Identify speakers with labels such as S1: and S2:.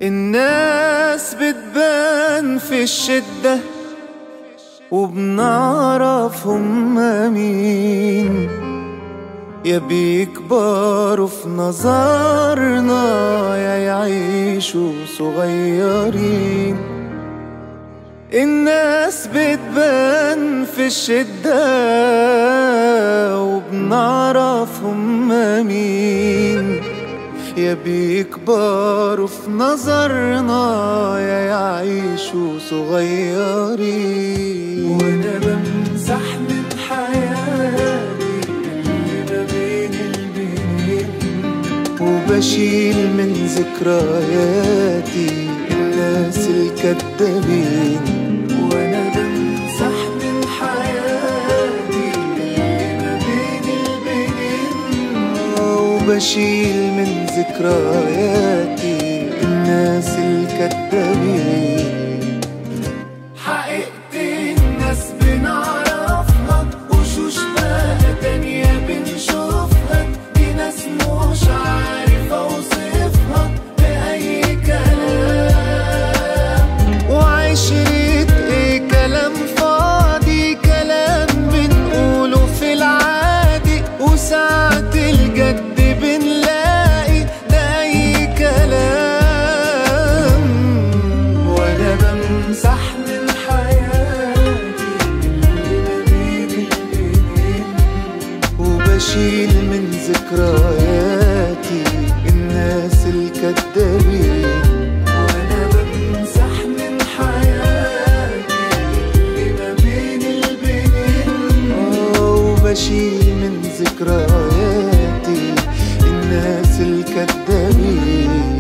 S1: الناس بتبان في الشدة وبنعرف هما مين يا بيكبروا في نظرنا يا يعيشوا صغيرين الناس بتبان في الشدة وبنعرف هما مين يا بيكبروا في نظرنا يا يعيشوا صغيرين وانا بمسح من حياتي اللي ما بين البنين وبشيل من ذكرياتي الناس الكدابين وانا بمسح من حياتي اللي ما بين البنين وبشيل من ذكرياتي الناس الكدابين حقيقة الناس بنعرفها وشوش بقى تانية بنشوفها دي ناس مش عارف اوصفها بأي كلام وعشرة ايه كلام فاضي كلام بنقوله في العادي وساعة الجد بنلاقي ده اي كلام وانا بمسح من حياتي اللي ما بين البنين وبشيل من ذكرياتي الناس الكدابين وانا بمسح من حياتي اللي ما بين البنين آه، وبشيل من ذكرياتي الناس الكدابين